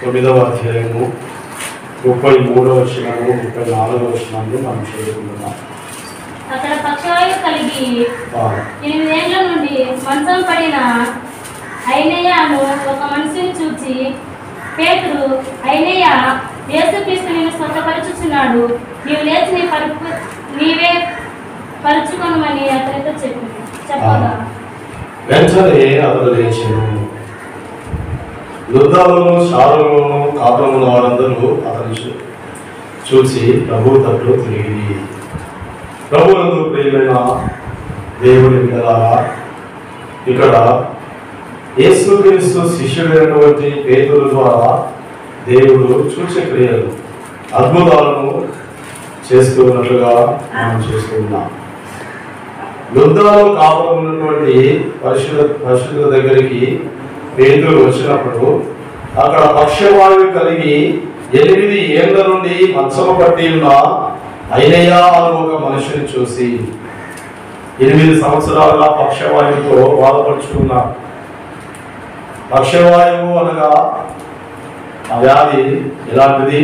తొమ్మిదవ అధ్యాయము ముప్పై మూడవ వచనము ముప్పై నాలుగవ వచనాన్ని మనం చదువుకుంటున్నాం అక్కడ పక్షవాయువు కలిగి ఆ, ఎనిమిదేళ్ల నుండి మంచం పడిన ఐనయ్యను ఒక మనిషిని చూచి పేతురు ఐనయ్య యేసుక్రీస్తు నేను స్వతపరచుచున్నాడు నీవు లేచి నీ పరుపు నీవే పరుచుకొనమని అతనితో చెప్పింది చెప్పగా వెంటనే అతడు లేచాను యుద్ధాలను శాలలోను కాపురముల వారందరూ అతని చూ- చూసి ప్రభు తట్టు తిరిగి ప్రభునందు ప్రియమైన దేవుని బిడ్డలారా ఇక్కడ యేసుక్రీస్తు శిష్యుడైనటువంటి పేతుల ద్వారా దేవుడు సూచక్రియలు అద్భుతాలను చేస్తూ ఉన్నట్లుగా మనం చూస్తూ ఉన్నాం యుద్ధాలు కాపురం ఉన్నటువంటి పరిశుద్ధ పరిశుద్ధుల దగ్గరికి పేదలు వచ్చినప్పుడు అక్కడ పక్షవాయువు కలిగి ఎనిమిది ఏళ్ల నుండి మంచము పట్టి ఉన్న అయినయ్య అని ఒక మనిషిని చూసి ఎనిమిది సంవత్సరాలుగా పక్షవాయువుతో బాధపడుచుకున్నాడు పక్షవాయువు అనగా ఆ వ్యాధి ఎలాంటిది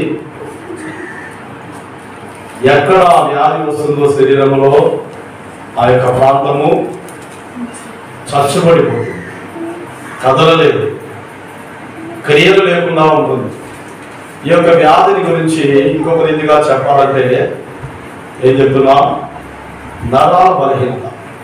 ఎక్కడ ఆ వ్యాధి వస్తుందో శరీరంలో ఆ యొక్క ప్రాంతము చచ్చుబడిపోతుంది కదలలేదు క్రియలు లేకుండా ఉంటుంది ఈ యొక్క వ్యాధిని గురించి ఇంకొక రీతిగా చెప్పాలంటే ఏం చెప్తున్నా నరాల బలహీనత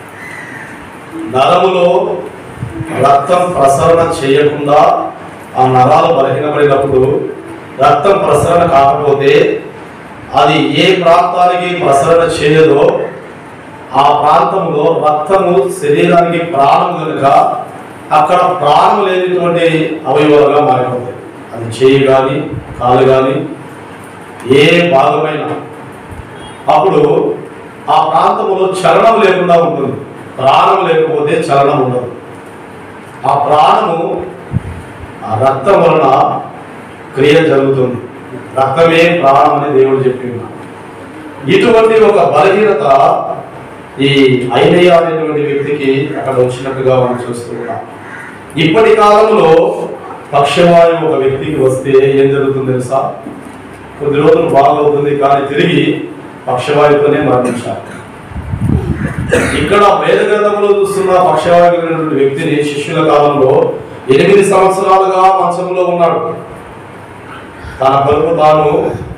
నరములో రక్తం ప్రసరణ చేయకుండా ఆ నరాలు బలహీనపడినప్పుడు రక్తం ప్రసరణ కాకపోతే అది ఏ ప్రాంతానికి ప్రసరణ చేయదో ఆ ప్రాంతంలో రక్తము శరీరానికి ప్రాణం కనుక అక్కడ ప్రాణం లేనటువంటి అవయవాలుగా మారిపోతాయి అది చేయి కానీ కాలు కానీ ఏ భాగమైనా అప్పుడు ఆ ప్రాంతంలో చలనం లేకుండా ఉంటుంది ప్రాణం లేకపోతే చలనం ఉండదు ఆ ప్రాణము ఆ రక్తం వలన క్రియ జరుగుతుంది రక్తమే ప్రాణం అని దేవుడు చెప్పింది ఇటువంటి ఒక బలహీనత ఈ ఐనయ్య అనేటువంటి వ్యక్తికి అక్కడ వచ్చినట్టుగా మనం చూస్తూ ఉన్నాం ఇప్పటి కాలంలో పక్షవాయువు ఒక వ్యక్తికి వస్తే ఏం జరుగుతుంది తెలుసా కొద్ది రోజులు బాగవుతుంది కానీ తిరిగి పక్షవాయువుతోనే మరణించాలి ఇక్కడ వేద గ్రంథంలో చూస్తున్న పక్షవాయు కలిగినటువంటి వ్యక్తిని శిష్యుల కాలంలో ఎనిమిది సంవత్సరాలుగా మంచంలో ఉన్నాడు తన కొరకు తాను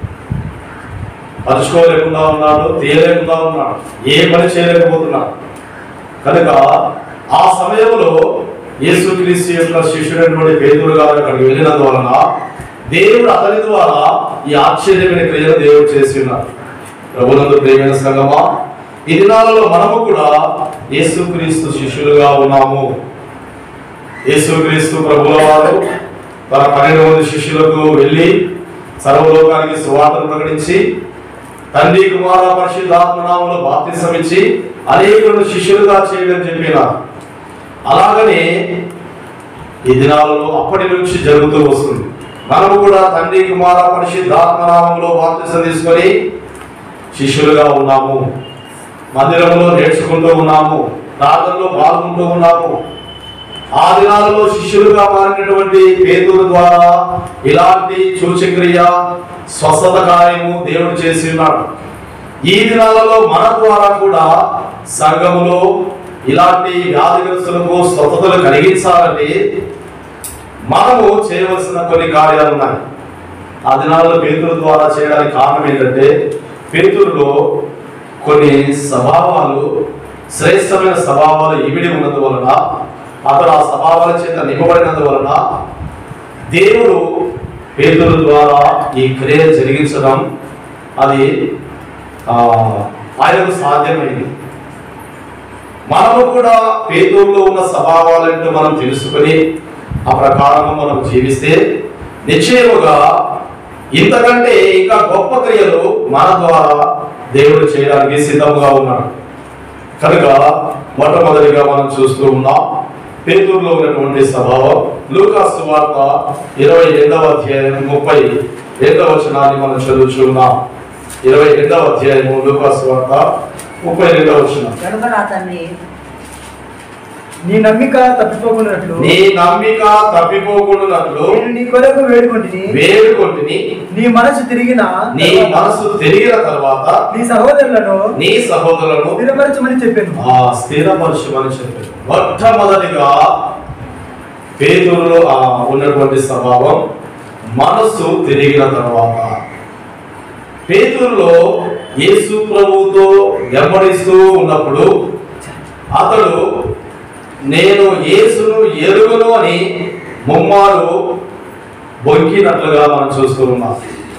పరుచుకోలేకుండా ఉన్నాడు తీయలేకుండా ఉన్నాడు ఏ పని చేయలేకపోతున్నాడు కనుక ఆ సమయంలో యేసుక్రీస్తు యొక్క శిష్యుడైనటువంటి పేదుడు గారు అక్కడికి వెళ్ళినందువలన దేవుడు అతని ద్వారా ఈ ఆశ్చర్యమైన క్రియను దేవుడు చేసి ఉన్నారు ప్రభునందు ప్రేమైన సంగమా ఈ దినాలలో మనము కూడా యేసుక్రీస్తు శిష్యులుగా ఉన్నాము యేసుక్రీస్తు ప్రభుల వారు తన పన్నెండు మంది శిష్యులకు వెళ్ళి సర్వలోకానికి సువార్తను ప్రకటించి తండ్రి కుమార పరిశుద్ధాత్మనామంలో బాప్తిసం ఇచ్చి అనేకులను శిష్యులుగా చేయడం చెప్పిన అలాగనే ఈ దినాలలో అప్పటి నుంచి జరుగుతూ వస్తుంది మనము కూడా తండ్రి కుమార పరిశుద్ధాత్మనామంలో బాప్తిసం తీసుకొని శిష్యులుగా ఉన్నాము మందిరంలో నేర్చుకుంటూ ఉన్నాము ప్రార్థనలో పాల్గొంటూ ఉన్నాము ఆ దినాలలో శిష్యులుగా మారినటువంటి పేదల ద్వారా ఇలాంటి సూచక్రియ స్వస్థత కార్యము దేవుడు చేసి ఉన్నాడు ఈ దినాలలో మన ద్వారా కూడా సంఘములో ఇలాంటి వ్యాధిగ్రస్తులకు స్వస్థతలు కలిగించాలంటే మనము చేయవలసిన కొన్ని కార్యాలు ఉన్నాయి ఆ దినాలలో పేతుల ద్వారా చేయడానికి కారణం ఏంటంటే పేతుల్లో కొన్ని స్వభావాలు శ్రేష్టమైన స్వభావాలు ఇమిడి ఉన్నందువలన అతడు ఆ స్వభావాల చేత నింపబడినందువలన దేవుడు పేతుల ద్వారా ఈ క్రియ జరిగించడం అది ఆ, ఆయనకు సాధ్యమైంది మనము కూడా పేదూరులో ఉన్న స్వభావాలంటూ మనం తెలుసుకొని ఆ ప్రకారం మనం జీవిస్తే నిశ్చయముగా ఇంతకంటే ఇంకా గొప్ప క్రియలు మన ద్వారా దేవుడు చేయడానికి సిద్ధంగా ఉన్నాడు కనుక మొట్టమొదటిగా మనం చూస్తూ ఉన్నాం పేదూరులో ఉన్నటువంటి స్వభావం లూకాసు వార్త ఇరవై రెండవ అధ్యాయం ముప్పై రెండవ వచనాన్ని మనం చదువుచున్నాం ఇరవై రెండవ అధ్యాయము లూకాసు వార్త ముప్పై రెండవ వచనం కనుక అతన్ని నీ నమ్మిక తప్పిపోకున్నట్లు నీ నమ్మిక తప్పిపోకుండానట్లు నేను నీ కొరకు వేడుకుంటుని వేడుకొంటిని నీ మనసు తిరిగిన నీ మనసు తిరిగిన తర్వాత నీ సహోదరులను నీ సహోదరులను స్థిరపరచమని చెప్పాను ఆ స్థిరపరచమని చెప్పారు మొట్టమొదటిగా పేదూరులో ఆ ఉన్నటువంటి స్వభావం మనస్సు తిరిగిన తర్వాత పేదూరులో యేసు ప్రభువుతో వెంబడిస్తూ ఉన్నప్పుడు అతడు నేను యేసును ఎరుగును అని ముమ్మారు బొంకినట్లుగా మనం చూస్తూ ఉన్నాం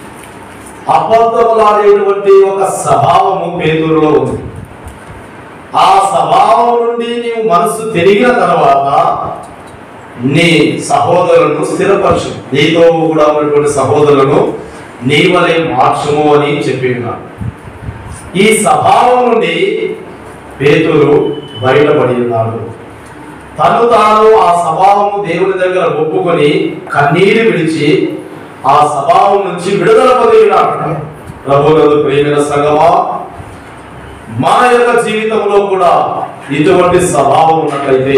అబద్ధములాడేటువంటి ఒక స్వభావము పేదూరులో ఉంది ఆ స్వభావం నుండి నీవు మనసు తిరిగిన తర్వాత నీ సహోదరులను స్థిరపరచు నీతో కూడా ఉన్నటువంటి సహోదరులను నీ వలె మార్చుము అని చెప్పి ఉన్నాడు ఈ స్వభావం నుండి పేతురు బయటపడి ఉన్నాడు తను తాను ఆ స్వభావము దేవుని దగ్గర ఒప్పుకొని కన్నీరు విడిచి ఆ స్వభావం నుంచి విడుదల పొంది ఉన్నాడు ప్రభునందు ప్రేమైన సంగమా మన యొక్క జీవితంలో కూడా ఇటువంటి స్వభావం ఉన్నట్లయితే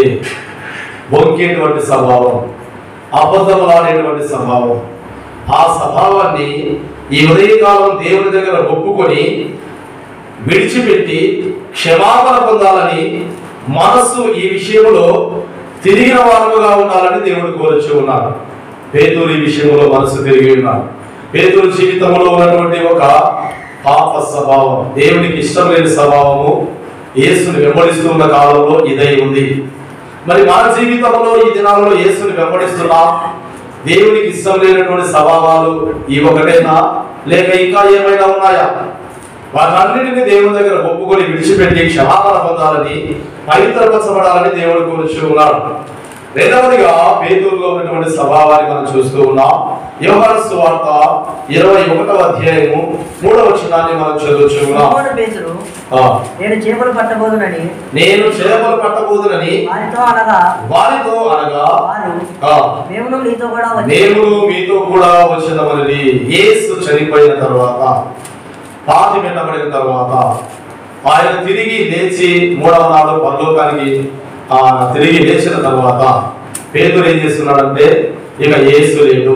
బొంకేటువంటి స్వభావం అబద్ధములాడేటువంటి స్వభావం ఆ స్వభావాన్ని ఈ ఉదయకాలం దేవుని దగ్గర ఒప్పుకొని విడిచిపెట్టి క్షమాపణ పొందాలని మనస్సు ఈ విషయంలో తిరిగిన వారముగా ఉండాలని దేవుడు కోరుచు ఉన్నాడు పేదూరు ఈ విషయంలో మనసు తిరిగి ఉన్నాడు పేదూరు జీవితంలో ఉన్నటువంటి ఒక పాప స్వభావం దేవునికి ఇష్టం లేని స్వభావము యేసుని వెంబడిస్తున్న కాలంలో ఇదై ఉంది మరి మన జీవితంలో ఈ దినాలలో యేసుని వెంబడిస్తున్నాం దేవునికి ఇష్టం లేనటువంటి స్వభావాలు ఈ ఒకటేనా లేక ఇంకా ఏమైనా ఉన్నాయా వాటన్నిటిని దేవుని దగ్గర ఒప్పుకొని విడిచిపెట్టి క్షమాపణ పొందాలని పవిత్రపరచబడాలని దేవుడు కోరుచు ఉన్నాడు రెండవదిగా పేదూరులో ఉన్నటువంటి స్వభావాన్ని మనం చూస్తూ ఉన్నాం యోహాను సువార్త ఇరవై ఒకటవ అధ్యాయము మూడవ వచనాన్ని మనం చదువుచు ఉన్నాం సీమోను పేతురు ఆ, నేను చేపలు పట్టబోదునని నేను చేపలు పట్టబోదునని వారితో అనగా వారితో అనగా వారు ఆ, మేము నీతో కూడా వచ్చి దేవుడు మీతో కూడా వచ్చినమని యేసు చనిపోయిన తర్వాత పాతి పెట్టబడిన తర్వాత ఆయన తిరిగి లేచి మూడవ నాడు పరలోకానికి ఆ తిరిగి లేచిన తర్వాత పేదలు ఏం చేస్తున్నాడంటే ఇక యేసు లేడు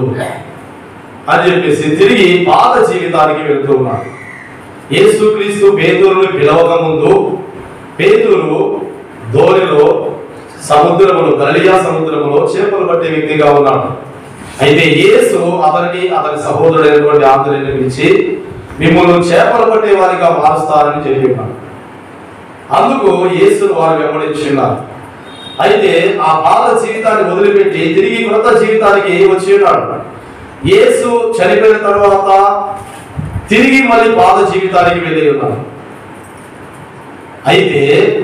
అని చెప్పేసి తిరిగి పాత జీవితానికి వెళ్తూ ఉన్నాడు యేసు క్రీస్తు పేదూరుని పిలవక ముందు పేదూరు ధోనిలో సముద్రములో గలియా సముద్రములో చేపలు పట్టే వ్యక్తిగా ఉన్నాడు అయితే యేసు అతనికి అతని సహోదరుడైనటువంటి ఆంధ్రని పిలిచి మిమ్మల్ని చేపలు పట్టే వారిగా మారుస్తారని చెప్పి ఉన్నాడు అందుకు యేసును వారు వెంబడించున్నారు అయితే ఆ పాత జీవితాన్ని వదిలిపెట్టి తిరిగి కొత్త జీవితానికి వచ్చి ఉన్నాడు యేసు చనిపోయిన తర్వాత తిరిగి మళ్ళీ పాత జీవితానికి వెళ్ళి ఉన్నాడు అయితే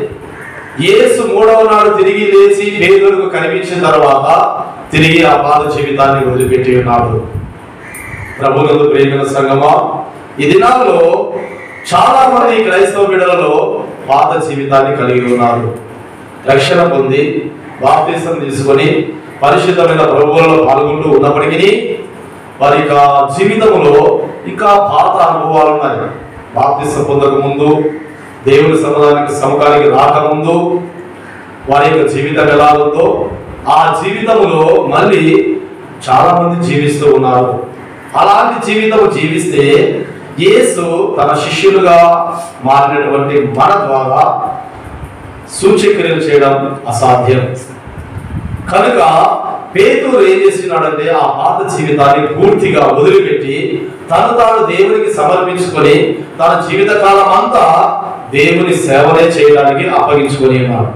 యేసు మూడవ నాడు తిరిగి లేచి పేదలకు కనిపించిన తర్వాత తిరిగి ఆ పాత జీవితాన్ని వదిలిపెట్టి ఉన్నాడు ప్రభునందు ప్రేమిన సంగమా ఈ దినాల్లో చాలా మంది క్రైస్తవ బిడ్డలలో పాత జీవితాన్ని కలిగి ఉన్నారు రక్షణ పొంది బాప్తీసం తీసుకొని పరిశుద్ధమైన ప్రభువులలో పాల్గొంటూ ఉన్నప్పటికీ వారి యొక్క జీవితంలో ఇంకా పాత అనుభవాలు ఉన్నాయి బాప్తీసం పొందక ముందు దేవుని సమాధానికి సముఖానికి రాకముందు వారి యొక్క జీవితం ఎలా ఉందో ఆ జీవితంలో మళ్ళీ చాలా మంది జీవిస్తూ ఉన్నారు అలాంటి జీవితం జీవిస్తే యేసు తన శిష్యులుగా మారినటువంటి మన ద్వారా సూచక్రియలు చేయడం అసాధ్యం కనుక పేతురు ఏం చేస్తున్నాడంటే ఆ పాత జీవితాన్ని పూర్తిగా వదిలిపెట్టి తను తాను దేవునికి సమర్పించుకొని తన జీవిత కాలం అంతా దేవుని సేవనే చేయడానికి అప్పగించుకొని ఉన్నాడు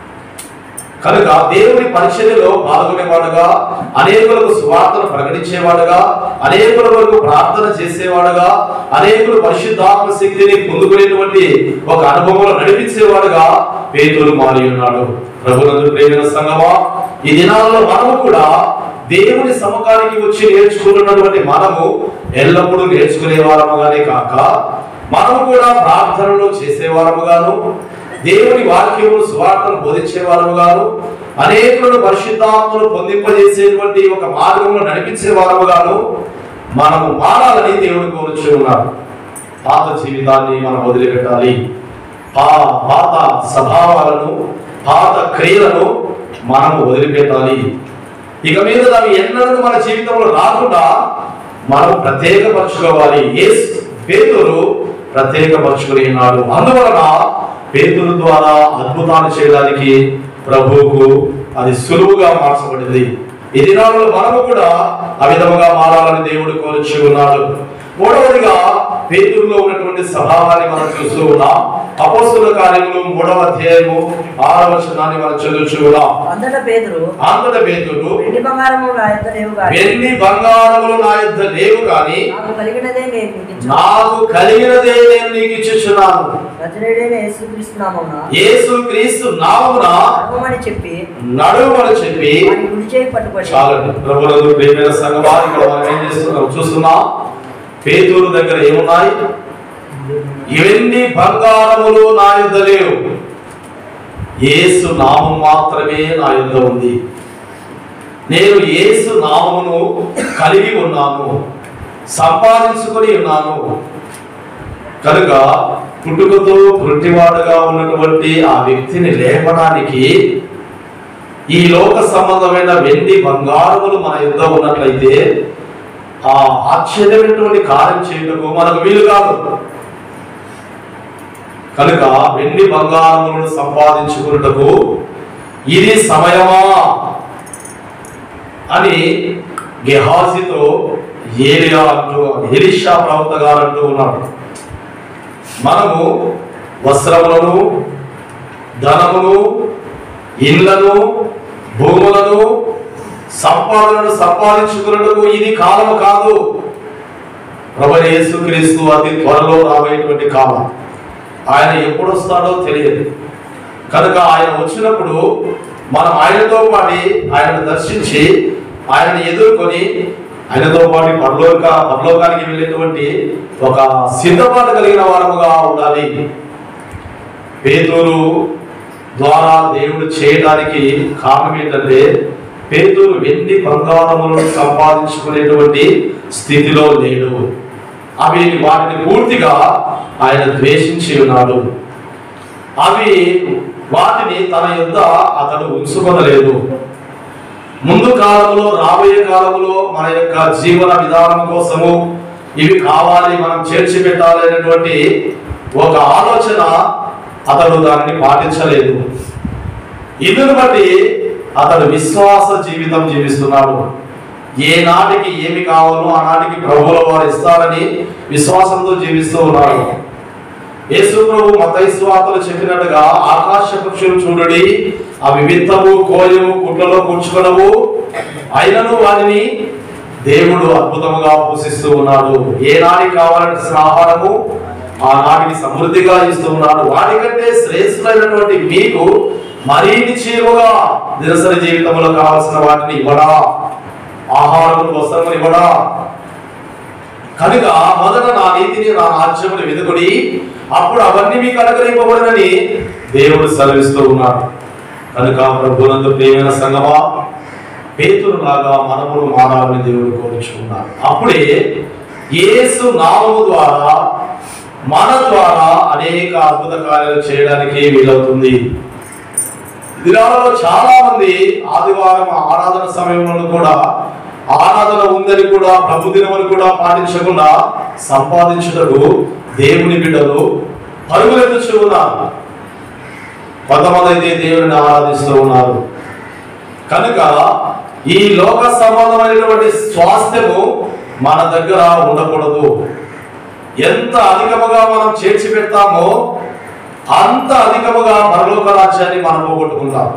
కనుక దేవుని పరిచర్యలో పాల్గొనేవాడుగా అనేకులకు సువార్తను ప్రకటించేవాడుగా అనేకుల వరకు ప్రార్థన చేసేవాడుగా అనేకులు పరిశుద్ధాత్మ శక్తిని పొందుకునేటువంటి ఒక అనుభవంలో నడిపించేవాడుగా పేతులు మారి ఉన్నాడు ప్రభునందు ప్రేమిన సంగమా ఈ దినాల్లో మనము కూడా దేవుని సముఖానికి వచ్చి నేర్చుకుంటున్నటువంటి మనము ఎల్లప్పుడూ నేర్చుకునే వారముగానే కాక మనము కూడా ప్రార్థనలు చేసేవారముగాను దేవుని వాక్యము సువార్తను బోధించే వారముగాను అనేకులను పరిశుద్ధాత్మను పొందింపజేసేటువంటి ఒక మార్గంలో నడిపించే వారముగాను మనము మారాలని దేవుడు కోరుచు ఉన్నాడు పాత జీవితాన్ని మనం వదిలిపెట్టాలి ఆ పాత స్వభావాలను పాత క్రియలను మనము వదిలిపెట్టాలి ఇక మీద అవి ఎన్నడూ మన జీవితంలో రాకుండా మనం ప్రత్యేకపరచుకోవాలి యేసు పేతురు ప్రత్యేకపరచుకుని ఉన్నాడు అందువలన పేతురు ద్వారా అద్భుతాలు చేయడానికి ప్రభువుకు అది సులువుగా మార్చబడింది ఈ దినాలలో మనము కూడా ఆ విధముగా మారాలని దేవుడు కోరుచు ఉన్నాడు మూడవదిగా పేతురులో ఉన్నటువంటి స్వభావాన్ని మనం చూస్తూ ఉన్నాం అపోస్తుల కార్యములు మూడవ అధ్యాయము ఆరవ వచనాన్ని మనం చదువుచూ ఉన్నాం అంతటా పేతురు అంతట పేతురు వెండి బంగారము నా యొక్క లేవు కానీ వెండి బంగారములు నా యుద్ధ లేవు కానీ నాకు కలిగినదే నేను నీకు ఇచ్చును. నాకు కలిగినదే నేను నీకు ఇచ్చుచున్నాను నజరేయుడైన యేసుక్రీస్తునామమున యేసు క్రీస్తు నామమున నడవమని చెప్పి నడుమని చెప్పి వాని కుడి చేయి పట్టుకొని చాలండి ప్రభునందు ప్రియమైన సంఘమా ఇక్కడ మనం ఏం చేస్తున్నాం చూస్తున్నాం పేదూరు దగ్గర ఏమున్నాయి ఎన్ని బంగారములు నా యుద్ధ లేవు యేసు నామం మాత్రమే నా యుద్ధ ఉంది నేను యేసు నామమును కలిగి ఉన్నాను సంపాదించుకొని ఉన్నాను కనుక పుట్టుకతో పుట్టివాడుగా ఉన్నటువంటి ఆ వ్యక్తిని లేపడానికి ఈ లోక సంబంధమైన వెండి బంగారములు మన యుద్ధ ఉన్నట్లయితే ఆ ఆశ్చర్యమైనటువంటి కార్యం చేయటకు మనకు వీలు కాదు కనుక వెండి బంగారములను సంపాదించుకున్నటకు ఇది సమయమా అని గెహాజీతో ఏలియా అంటూ ఎలిషా ప్రవక్త గారు అంటూ ఉన్నాడు మనము వస్త్రములను ధనమును ఇళ్లను భూములను సంపాదనను సంపాదించుకున్నటకు ఇది కాలము కాదు ప్రభు యేసుక్రీస్తు అతి త్వరలో రాబోయేటువంటి కాలం ఆయన ఎప్పుడు వస్తాడో తెలియదు కనుక ఆయన వచ్చినప్పుడు మనం ఆయనతో పాటి ఆయనను దర్శించి ఆయనను ఎదుర్కొని ఆయనతో పాటు పరలోక పరలోకానికి వెళ్ళేటువంటి ఒక సిద్ధపాటు కలిగిన వారముగా ఉండాలి పేదూరు ద్వారా దేవుడు చేయడానికి కారణం ఏంటంటే పేదూరు వెండి బంగారములను సంపాదించుకునేటువంటి స్థితిలో లేడు అవి వాటిని పూర్తిగా ఆయన ద్వేషించి ఉన్నాడు అవి వాటిని తన యొద్ద అతడు ఉంచుకొనలేదు ముందు కాలంలో రాబోయే కాలంలో మన యొక్క జీవన విధానం కోసము ఇవి కావాలి మనం చేర్చి పెట్టాలి అనేటువంటి ఒక ఆలోచన అతడు దానిని పాటించలేదు ఇందును బట్టి అతడు విశ్వాస జీవితం జీవిస్తున్నాడు ఏ నాటికి ఏమి కావాలో ఆనాటికి ప్రభువుల వారు ఇస్తారని విశ్వాసంతో జీవిస్తూ ఉన్నాడు యేసు ప్రభు మతయి స్వార్తలు చెప్పినట్టుగా ఆకాశ పక్షులు చూడడి అవి విత్తము కోయము గుడ్లలో కూర్చుకొనవు అయినను వాటిని దేవుడు అద్భుతముగా పోషిస్తూ ఉన్నాడు ఏ నాటికి కావాల్సిన ఆహారము ఆ నాటికి సమృద్ధిగా ఇస్తూ ఉన్నాడు వాటికంటే శ్రేష్ఠమైనటువంటి మీకు మరీ నిశ్చయముగా దినసరి జీవితంలో కావాల్సిన వాటిని ఇవ్వడా ఆహారము వస్త్రములు ఇవ్వడా కనుక మొదట నా నీతిని నా రాజ్యములు వెదుకుడి అప్పుడు అవన్నీ మీకు అనుగ్రహింపబడనని దేవుడు సెలవిస్తూ ఉన్నాడు కనుక ప్రభునందు ప్రియమైన సంగమా పేతురు లాగా మనమును మారాలని దేవుడు కోరుచున్నాడు అప్పుడే యేసు నామము ద్వారా మన ద్వారా అనేక అద్భుత కార్యాలు చేయడానికి వీలవుతుంది దినాలలో చాలా మంది ఆదివారం ఆరాధన సమయంలో కూడా ఆరాధన ఉందని కూడా ప్రభు దినమని కూడా పాటించకుండా సంపాదించుటకు దేవుని బిడ్డలు పరుగులెత్తుచూ ఉన్నారు కొంతమంది అయితే దేవుని ఆరాధిస్తూ ఉన్నారు కనుక ఈ లోక సంబంధమైనటువంటి స్వాస్థ్యము మన దగ్గర ఉండకూడదు ఎంత అధికముగా మనం చేర్చి పెడతామో అంత అధికముగా పరలోక రాజ్యాన్ని మనం పోగొట్టుకుంటాం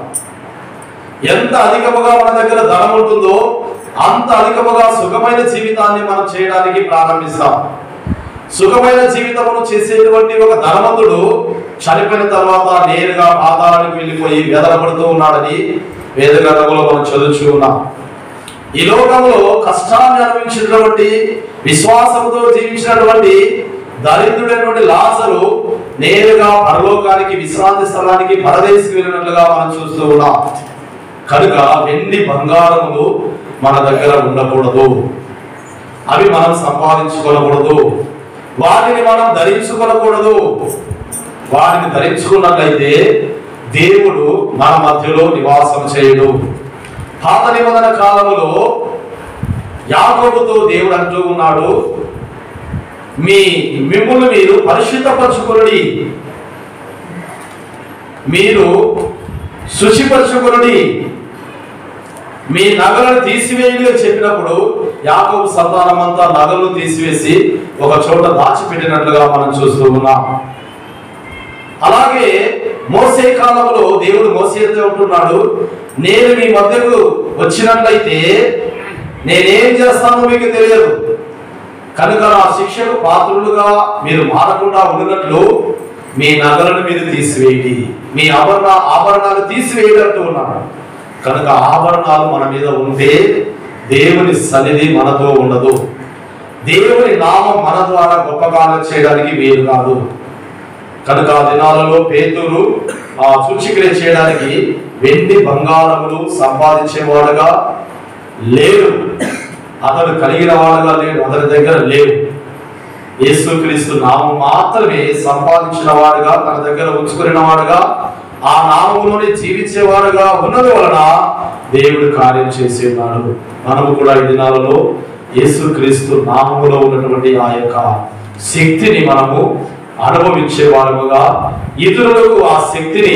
ఎంత అధికముగా మన దగ్గర ధనం ఉంటుందో అంత అధికముగా సుఖమైన జీవితాన్ని మనం చేయడానికి ప్రారంభిస్తాం సుఖమైన జీవితమును చేసేటువంటి ఒక ధనవంతుడు చనిపోయిన తర్వాత నేరుగా పాతాళానికి వెళ్ళిపోయి వేదనపడుతూ ఉన్నాడని వేదగ్రంథంలో మనం చదువుచూ ఉన్నాం ఈ లోకంలో కష్టాన్ని అనుభవించినటువంటి విశ్వాసంతో జీవించినటువంటి దరిద్రుడైనటువంటి లాజరు నేరుగా పరలోకానికి విశ్రాంతి స్థలానికి పరదేశికి వెళ్ళినట్లుగా మనం చూస్తూ ఉన్నాం కనుక వెండి బంగారములు మన దగ్గర ఉండకూడదు అవి మనం సంపాదించుకోకూడదు వాటిని మనం ధరించుకోకూడదు వాటిని ధరించుకున్నట్లయితే దేవుడు మన మధ్యలో నివాసం చేయడు పాత నిబంధన కాలంలో యాకోబుతో దేవుడు అంటూ ఉన్నాడు మీ మిమ్మల్ని మీరు పరిశుద్ధపరచుకుని మీరు శుచిపరచుకుని మీ నగలను తీసివేయండి అని చెప్పినప్పుడు యాకోబు సంతానం అంతా నగలను తీసివేసి ఒక చోట దాచిపెట్టినట్లుగా మనం చూస్తూ ఉన్నాం అలాగే మోసే కాలంలో దేవుడు మోసేతో ఉంటున్నాడు నేను మీ మధ్యకు వచ్చినట్లయితే నేనేం చేస్తానో మీకు తెలియదు కనుక నా శిక్షకు పాత్రులుగా మీరు మారకుండా ఉండినట్లు మీ నగలను మీరు తీసివేయండి మీ ఆభరణ ఆభరణాలు తీసివేయండి అంటూ ఉన్నాడు కనుక ఆభరణాలు మన మీద ఉంటే దేవుని సన్నిధి మనతో ఉండదు దేవుని నామం మన ద్వారా గొప్పగానం చేయడానికి వీలు కాదు కనుక ఆ దినాలలో పేతురు ఆ సూచిక్రియ చేయడానికి వెండి బంగారములు సంపాదించేవాడుగా లేడు అతడు కలిగిన వాడుగా లేడు అతని దగ్గర లేడు యేసుక్రీస్తు నామం మాత్రమే సంపాదించిన వాడుగా తన దగ్గర ఉంచుకున్న వాడుగా ఆ నామములోనే జీవించేవాడుగా ఉన్నది వలన దేవుడు కార్యం చేసి ఉన్నాడు మనము కూడా ఈ దినాలలో యేసుక్రీస్తు నామములో ఉన్నటువంటి ఆ యొక్క శక్తిని మనము అనుభవించే వారముగా ఇతరులకు ఆ శక్తిని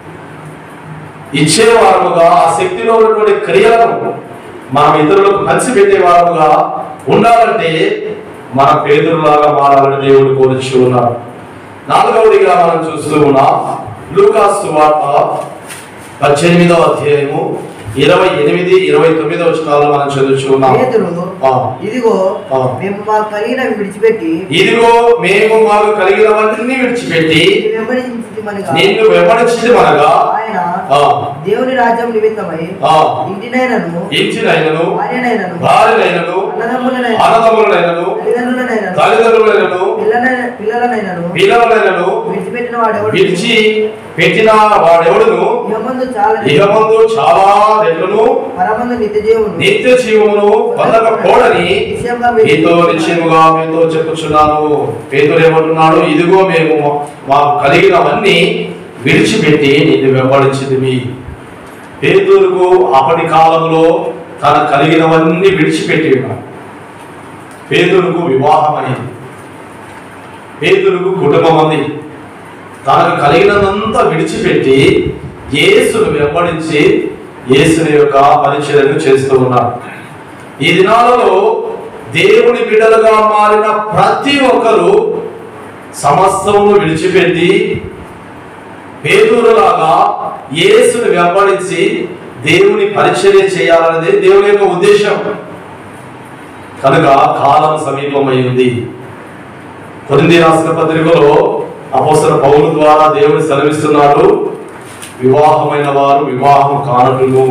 ఇచ్చేవారముగా ఆ శక్తిలో ఉన్నటువంటి క్రియలను మనం ఇతరులకు పంచిపెట్టే వారముగా ఉండాలంటే మన పేదరులాగా మారాలని దేవుడు కోరుచు ఉన్నాడు నాలుగవదిగా మనం చూస్తూ ఉన్నాం లూకాసు వార్త పద్దెనిమిదవ అధ్యాయము ఇరవై ఎనిమిది ఇరవై తొమ్మిదవ వచనాలు మనం చదువుచు ఉన్నాం పేతురు ఆ. ఇదిగో ఆ. మేము మాకు కలిగినవి విడిచిపెట్టి ఇదిగో మేము మాకు కలిగినవన్నీ విడిచిపెట్టి నిన్ను వెంబడించి మనగా నిన్ను వెంబడించింది మనగా ఆయన ఆ, దేవుని రాజ్యం నిమిత్తమై ఆ, ఇంటినైనను ఇంటినైనను భార్యనైనను భార్యనైనను అన్నదమ్ములనైనను అన్నదమ్ములనైనను తల్లిదండ్రులనైనను తల్లిదండ్రులైనను పిల్లలైన పిల్లలనైనను పిల్లలైనను విడిచిపెట్టిన వాడెవడు విడిచి పెట్టిన వాడెవడును ఇహమందు చాలా ఇహమందు చాలా రెట్లను పరమందు నిత్య జీవును నిత్య జీవమును పొందకపోడని నిశ్చయంగా మీతో నిశ్చయముగా మీతో చెప్పుచున్నాను పేదలు ఏమంటున్నాడు ఇదిగో మేము మాకు కలిగినవన్నీ విడిచిపెట్టి నిన్ను వెంబడించింది పేదలకు అప్పటి కాలంలో తన కలిగినవన్నీ విడిచిపెట్టి ఉన్నాడు పేదలకు వివాహం అయింది పేదలకు కుటుంబం ఉంది తనకు కలిగినదంతా విడిచిపెట్టి యేసును వెంబడించి యేసుని యొక్క పరిచయను చేస్తూ ఉన్నాడు ఈ దినాలలో దేవుని బిడ్డలుగా మారిన ప్రతి ఒక్కరూ సమస్తమును విడిచిపెట్టి పేదూరులాగా యేసుని వెంబడించి దేవుని పరిచర్య చేయాలనేది దేవుని యొక్క ఉద్దేశం కనుక కాలం సమీపమైంది కొరింది రాసిన పత్రికలో అపోసర పౌలు ద్వారా దేవుని సెలవిస్తున్నాడు వివాహమైన వారు వివాహం కానటును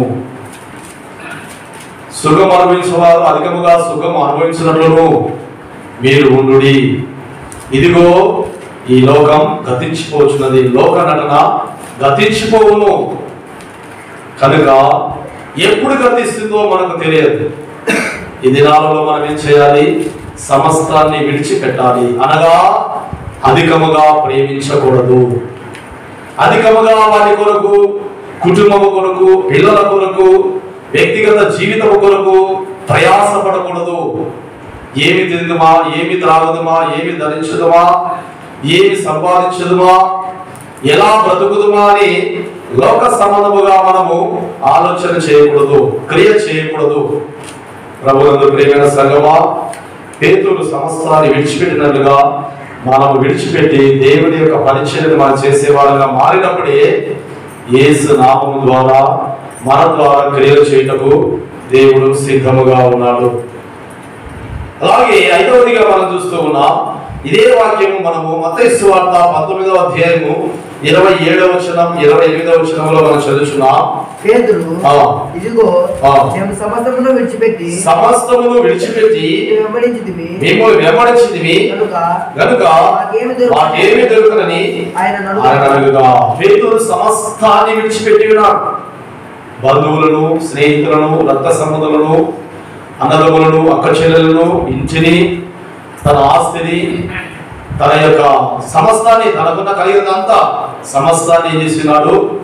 సుఖం అనుభవించేవారు అధికముగా సుఖం అనుభవించినట్లును మీరు ఉండుడి ఇదిగో ఈ లోకం గతించిపోచున్నది లోక నటన గతించిపోవును కనుక ఎప్పుడు గతిస్తుందో మనకు తెలియదు ఈ దినాలలో మనం ఏం చేయాలి సమస్తాన్ని విడిచిపెట్టాలి అనగా అధికముగా ప్రేమించకూడదు అధికముగా వారి కొరకు కుటుంబము కొరకు పిల్లల కొరకు వ్యక్తిగత జీవితం కొరకు ప్రయాసపడకూడదు ఏమి తిందుమా ఏమి త్రాగదుమా ఏమి ధరించదుమా ఏమి సంపాదించదుమా ఎలా బ్రతుకుదుమా అని లోక సంబంధముగా మనము ఆలోచన చేయకూడదు క్రియ చేయకూడదు ప్రభునందు ప్రియమైన సంగమా పేతులు సమస్తాన్ని విడిచిపెట్టినట్లుగా మనము విడిచిపెట్టి దేవుని యొక్క పరిచయను మనం చేసేవాళ్ళగా మారినప్పుడే యేసు నామము ద్వారా మన ద్వారా క్రియలు చేయుటకు దేవుడు సిద్ధముగా ఉన్నాడు అలాగే ఐదవదిగా మనం చూస్తూ ఉన్నాం ఇదే వాక్యము మనము మతైసు వార్త పంతొమ్మిదవ అధ్యాయము ఇరవై ఏడవ వచనం ఇరవై ఎనిమిదవ వచనంలో మనం చదువుతున్నాం పేతురు ఆ. ఇదిగో ఆ. మేము సమస్తమును విడిచిపెట్టి సమస్తమును విడిచిపెట్టి నిన్ను వెంబడించితిమి మిమ్మల్ని వెంబడించింది కనుక గనుక మాకేమి దొరుకుతుంది? మాకేమి దొరుకునని ఆయన నన్ను ఆయన అడుగుగా పేతురు సమస్తాన్ని విడిచిపెట్టి ఉన్నాడు బంధువులను స్నేహితులను రక్త సంబంధులను అన్నదమ్ములను అక్క చెల్లెలను ఇంటిని తన ఆస్తిని తన యొక్క సమస్తాన్ని తనకున్న కలిగినంతా సమస్తాన్ని ఏం చేసినాడు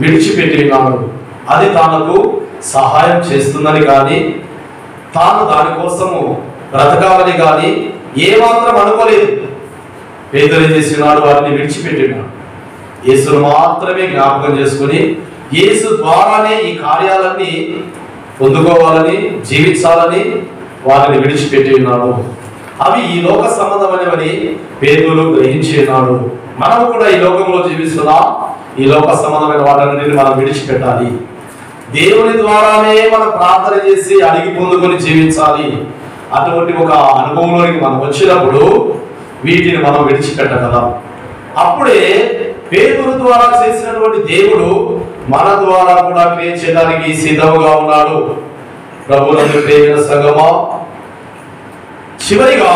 విడిచిపెట్టి ఉన్నాడు అది తనకు సహాయం చేస్తుందని కానీ తాను దానికోసము బ్రతకాలని కానీ ఏమాత్రం అనుకోలేదు పేదలు ఏం చేసినాడు వారిని విడిచిపెట్టినాడు యేసును మాత్రమే జ్ఞాపకం చేసుకుని యేసు ద్వారానే ఈ కార్యాలన్నీ పొందుకోవాలని జీవించాలని వారిని విడిచిపెట్టి ఉన్నాడు అవి ఈ లోక సంబంధమైనవని పేదలు గ్రహించి ఉన్నాడు మనము కూడా ఈ లోకంలో జీవిస్తున్నాం ఈ లోక సంబంధమైన వాటన్నిటిని మనం విడిచిపెట్టాలి దేవుని ద్వారానే మనం ప్రార్థన చేసి అడిగి పొందుకొని జీవించాలి అటువంటి ఒక అనుభవంలోనికి మనం వచ్చినప్పుడు వీటిని మనం విడిచిపెట్టగలం అప్పుడే పేదల ద్వారా చేసినటువంటి దేవుడు మన ద్వారా కూడా క్రియ చేయడానికి సిద్ధంగా ఉన్నాడు ప్రభునందు ప్రేమిన సంగమా చివరిగా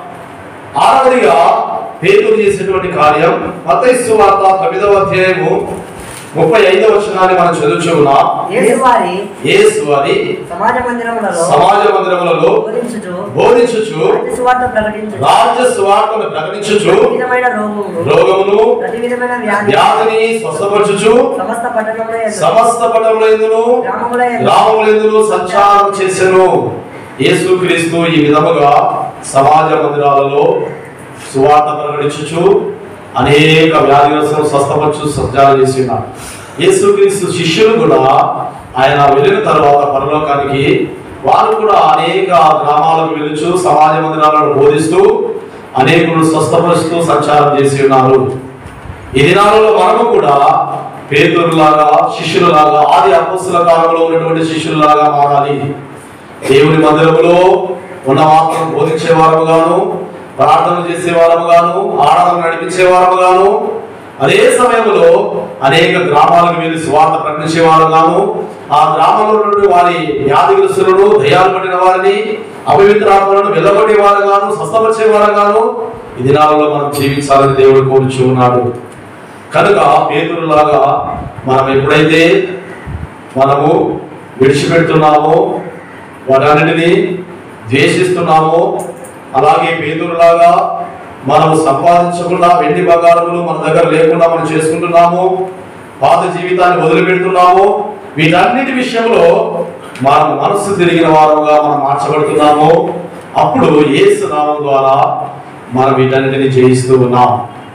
ఆరవదిగా పేతులు చేసినటువంటి కార్యం మతైసు వార్త తొమ్మిదవ అధ్యాయము ముప్పై ఐదవ వచనాన్ని మనం చదువుచున్నాం యేసు వారి యేసు అని సమాజ మందిరములలో సమాజ మందిరములలో బోధించుచు బోధించుచు రాజ్య సువార్త ప్రకటించుచు రాజ్య సువార్తను ప్రకటించుచు ప్రతి విధమైన రోగములు రోగమును ప్రతి విధమైన వ్యాధి వ్యాధిని స్వస్థపరచుచు సమస్త పట్టణముల యందు, సమస్త పటములందును గ్రామముల యందు, గ్రామములందును సంచారం చేసెను యేసుక్రీస్తు ఈ విధముగా సమాజ మందిరాలలో సువార్త ప్రకటించుచు అనేక వ్యాధిగ్రస్తులను స్వస్థపరచు సంచారం చేసి ఉన్నారు యేసుక్రీస్తు శిష్యులు కూడా ఆయన వెళ్ళిన తర్వాత పరలోకానికి వారు కూడా అనేక గ్రామాలకు వెలుచు సమాజ మందిరాలను బోధిస్తూ అనేకులు స్వస్థపరుస్తూ సంచారం చేసి ఉన్నారు ఈ దినాలలో మనము కూడా పేదరులాగా శిష్యులలాగా ఆది అపోస్తుల కాలంలో ఉన్నటువంటి శిష్యులలాగా మారాలి దేవుని మందిరములో ఉన్న మాత్రం బోధించే వారముగాను ప్రార్థన చేసే వారముగాను ఆరాధన నడిపించే వారముగాను అదే సమయంలో అనేక గ్రామాలకు వెళ్ళి స్వార్థ ప్రకటించే వారుగాను ఆ గ్రామంలో నుండి వారి వ్యాధిగ్రస్తులను దయాలు పట్టిన వారిని అపవిత్రాత్మలను వెళ్ళగొట్టే వారుగాను స్వస్థపరిచే వారుగాను ఈ దినాలలో మనం జీవించాలని దేవుడు కోరుచు ఉన్నాడు కనుక పేదరులాగా మనం ఎప్పుడైతే మనము విడిచిపెడుతున్నామో వాటన్నిటిని ద్వేషిస్తున్నామో అలాగే పేదరులాగా మనము సంపాదించకుండా వెండి బంగారములు మన దగ్గర లేకుండా మనం చేసుకుంటున్నాము పాత జీవితాన్ని వదిలిపెడుతున్నాము వీటన్నిటి విషయంలో మనం మనస్సు తిరిగిన వారుగా మనం మార్చబడుతున్నాము అప్పుడు యేసు నామం ద్వారా మనం వీటన్నిటిని జయిస్తూ ఉన్నాం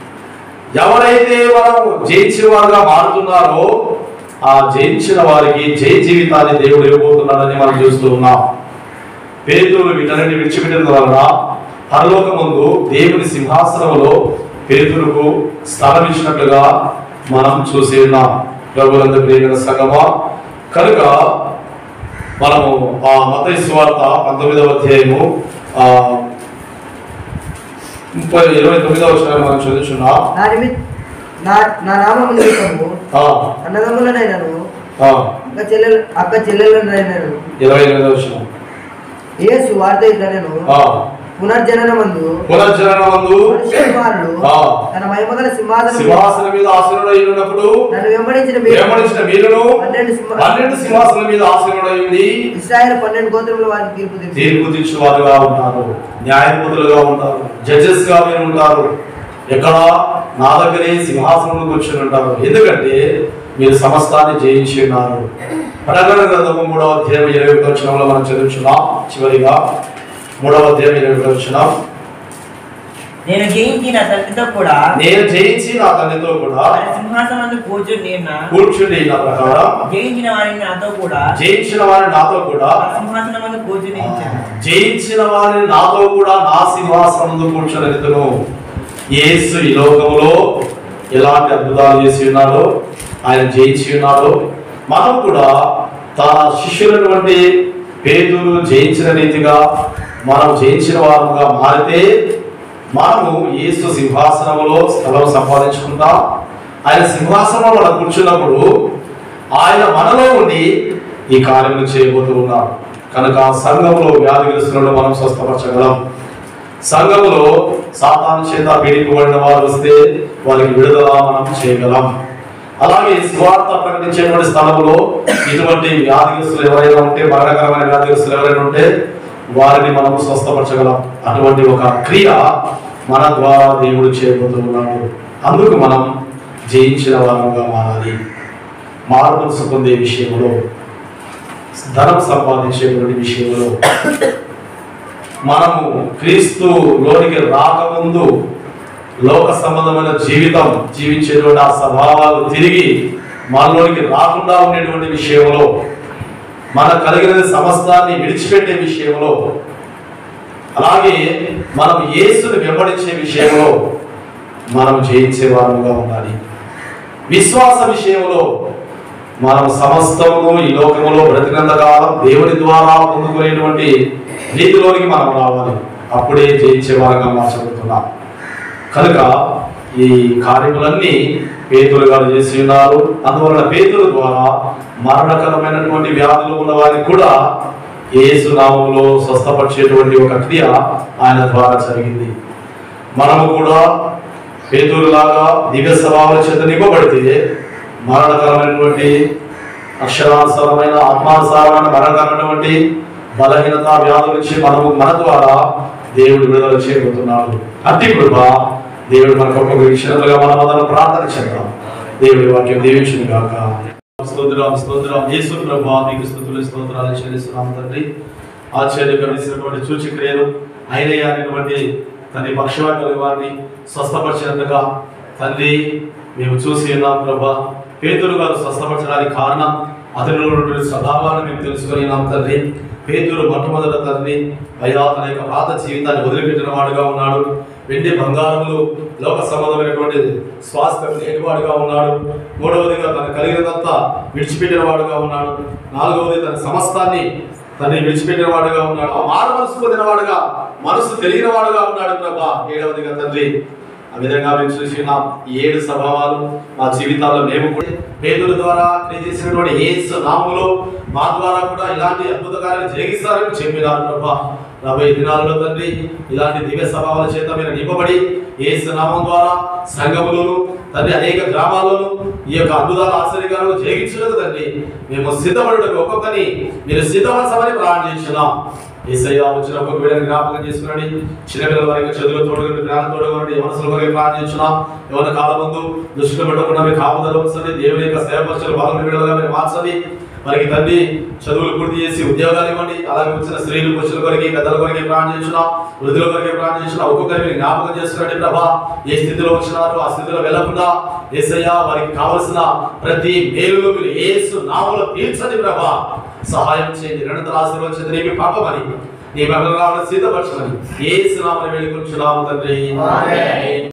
ఎవరైతే మనం జయించిన వారుగా మారుతున్నారో ఆ జయించిన వారికి జయ జీవితాన్ని దేవుడు ఇవ్వబోతున్నాడని మనం చూస్తూ ఉన్నాం పేదలు వీటన్నిటి విడిచిపెట్టిన వలన పరలోకమందు దేవుని సింహాసనములో పేదలకు స్థలం ఇచ్చినట్లుగా మనం చూసి ఉన్నాం ప్రభులందు ప్రియమైన సంగమా కనుక మనము ఆ మత స్వార్త పంతొమ్మిదవ అధ్యాయము ఆ ముప్పై ఇరవై తొమ్మిదవ వచనాన్ని మనం చదువుచున్నాం నా నిమిత్ నా నా నామము నిమిత్తము ఆ, అన్నదమ్ములనైనను ఆ, అక్క చెల్లెలు అక్క చెల్లెలనైనను ఇరవై ఎనిమిదవ వచనం యేసు వార్త ఇట్లనెను ఆ, పునర్జననమందు పునర్జననమందు మనుష్య కుమారుడు ఆ, తన మహిమగల సింహాసనం సింహాసనం మీద ఆసీనుడై ఉన్నప్పుడు నన్ను వెంబడించిన మీరు వెంబడించిన మీరును పన్నెండు సింహ పన్నెండు సింహాసనం మీద ఆసీనుడై ఉండి ఇస్రాయేల్ పన్నెండు గోత్రముల వారికి తీర్పు తీర్చి తీర్పు తీర్చువారుగా ఉంటారు న్యాయపతులుగా ఉంటారు జడ్జెస్ గా మీరు ఉంటారు ఎక్కడ నా దగ్గరే సింహాసనంలో కూర్చొని ఉంటారు ఎందుకంటే మీరు సమస్తాన్ని జయించి ఉన్నారు ప్రకటన గ్రంథము మూడవ అధ్యాయం ఇరవై ఒకటి వచనంలో మనం చదువుచున్నాం చివరిగా మూడవ అధ్యాయం ఇరవై ఒకటి వచనం నేను జయించి నా తండ్రితో కూడా నేను జయించి నా తండ్రితో కూడా ఆయన సింహాసనం కూర్చుని నేను కూర్చుండి నా ప్రకారం జయించిన వారిని నాతో కూడా జయించిన వారిని నాతో కూడా ఆ సింహాసనం కూర్చుని ఇచ్చాను జయించిన వారిని నాతో కూడా నా సింహాసనంలో కూర్చోనితును యేసు ఈ లోకంలో ఎలాంటి అద్భుతాలు చేసి ఉన్నాడో ఆయన జయించి ఉన్నాడో మనం కూడా తన శిష్యులటువంటి పేదలు జయించిన రీతిగా మనం జయించిన వారముగా మారితే మనము యేసు సింహాసనంలో స్థలం సంపాదించుకుంటాం ఆయన సింహాసనంలో మనం కూర్చున్నప్పుడు ఆయన మనలో ఉండి ఈ కార్యములు చేయబోతూ ఉన్నాడు కనుక సంఘంలో వ్యాధిగ్రస్తులను మనం స్వస్థపరచగలం సంఘములో సాతాను చేత పీడింపబడిన వారు వస్తే వారికి విడుదల మనం చేయగలం అలాగే స్వార్థ ప్రకటించేటువంటి స్థలంలో ఇటువంటి వ్యాధిగ్రస్తులు ఎవరైనా ఉంటే మరణకరమైన వ్యాధిగ్రస్తులు ఎవరైనా ఉంటే వారిని మనం స్వస్థపరచగలం అటువంటి ఒక క్రియ మన ద్వారా దేవుడు చేయబోతున్నాడు అందుకు మనం జయించిన వారంగా మారాలి మార్పులు పొందే విషయంలో ధనం సంపాదించేటువంటి విషయంలో మనము క్రీస్తు లోనికి రాకముందు లోక సంబంధమైన జీవితం జీవించేటువంటి ఆ స్వభావాలు తిరిగి మనలోనికి రాకుండా ఉండేటువంటి విషయంలో మన కలిగిన సమస్తాన్ని విడిచిపెట్టే విషయంలో అలాగే మనం యేసుని వెంబడించే విషయంలో మనం జయించే వారుగా ఉండాలి విశ్వాస విషయంలో మనం సమస్తము ఈ లోకములో బ్రతికినంత కాలం దేవుని ద్వారా పొందుకునేటువంటి రీతిలోనికి మనం రావాలి అప్పుడే జయించే వారంగా మార్చబడుతున్నాం కనుక ఈ కార్యములన్నీ పేతులు గారు చేసి ఉన్నారు అందువలన పేతుల ద్వారా మరణకరమైనటువంటి వ్యాధులు ఉన్న వారికి కూడా యేసు నామములో స్వస్థపరిచేటువంటి ఒక క్రియ ఆయన ద్వారా జరిగింది మనము కూడా పేదూరులాగా దివ్య స్వభావాల చేత నింపబడితే మరణకరమైనటువంటి అక్షరానుసారమైన ఆత్మానుసారమైన మరణకరమైనటువంటి బలహీనత వ్యాధుల నుంచి మనము మన ద్వారా దేవుడు విడుదల చేయబోతున్నాడు అట్టి కృప దేవుడు మనకు ఒక విషయంగా మనం అందరం ప్రార్థన చేద్దాం దేవుడి వాక్యం దీవించును గాక స్తోత్రం స్తోత్రం యేసు ప్రభా మీకు స్తుతులు స్తోత్రాలు చెల్లిస్తున్నాం తండ్రి ఆశ్చర్యకరిస్తున్నటువంటి సూచక్రియలు అయినయ్య అనేటువంటి తండ్రి పక్షవాట వారిని స్వస్థపరిచినందుగా తండ్రి మేము చూసి ఉన్నాం ప్రభా పేతురు గారు స్వస్థపరచడానికి కారణం అతనిలో ఉన్నటువంటి స్వభావాన్ని మేము తెలుసుకొని ఉన్నాం తండ్రి పేతురు మొట్టమొదట తండ్రి అయ్యా తన యొక్క పాత జీవితాన్ని వదిలిపెట్టిన వాడుగా ఉన్నాడు వెండి బంగారములు లోక సంబంధమైనటువంటి స్వాస్థ్యం లేనివాడుగా ఉన్నాడు మూడవదిగా తను కలిగినదంతా విడిచిపెట్టిన వాడుగా ఉన్నాడు నాలుగవది తన సమస్తాన్ని తనని విడిచిపెట్టిన వాడుగా ఉన్నాడు ఆ మారు మనసు పొందిన వాడుగా మనసు తెలియని వాడుగా ఉన్నాడు ప్రభా ఏడవదిగా తండ్రి ఆ విధంగా మేము చూసిన ఈ ఏడు స్వభావాలు మా జీవితాల్లో మేము కూడా పేదల ద్వారా క్రియ చేసినటువంటి ఏసు నామములో మా ద్వారా కూడా ఇలాంటి అద్భుత కార్యాలు జరిగిస్తారని చెప్పినారు ప్రభా రాబోయే దినాలలో తండ్రి ఇలాంటి దివ్య స్వభావాల చేత మీరు నింపబడి ఏసు నామం ద్వారా సంఘములను తండ్రి అనేక గ్రామాలను ఈ యొక్క అద్భుతాల ఆశ్చర్యకాలను జరిగించలేదు తండ్రి మేము సిద్ధపడుటకు ఒక్కొక్కని మీరు సిద్ధపరచమని ప్రార్థన చేస్తున్నాం ఏసయ్య వచ్చిన ఒక్కొక్క వీడిని జ్ఞాపకం చేసుకునండి చిన్నపిల్లల వారికి చదువులు తోడుగుండి జ్ఞానం తోడుగుండి మనసుల వరకు ప్రార్థించున్నాం ఎవరి కాలం ముందు దృష్టిలో పెట్టకుండా మీ కాపుదల ఉంచండి దేవుని యొక్క సేవపరచలు బాగుండి విడుదలగా మీరు మార్చండి వారికి తండ్రి చదువులు పూర్తి చేసి ఉద్యోగాలు ఇవ్వండి అలాగే వచ్చిన స్త్రీలు పురుషుల కొరికి పెద్దల కొరికి ప్రార్థించున్నాం వృద్ధుల కొరికి ప్రార్థించున్నాం ఒక్కొక్కరి మీరు జ్ఞాపకం చేసుకురండి ప్రభా ఏ స్థితిలో వచ్చినారో ఆ స్థితిలో వెళ్లకుండా ఏసయ్య వారికి కావలసిన ప్రతి మేలులో మీరు ఏసు నామలో తీర్చండి ప్రభా సహాయం చేయండి నిరంతర ఆశీర్వదించండి నీకు పాపమని నీ మమ్మల్ని సిద్ధపరచమని ఏసు నామని వేడుకొచ్చున్నాము తండ్రి ఆమేన్.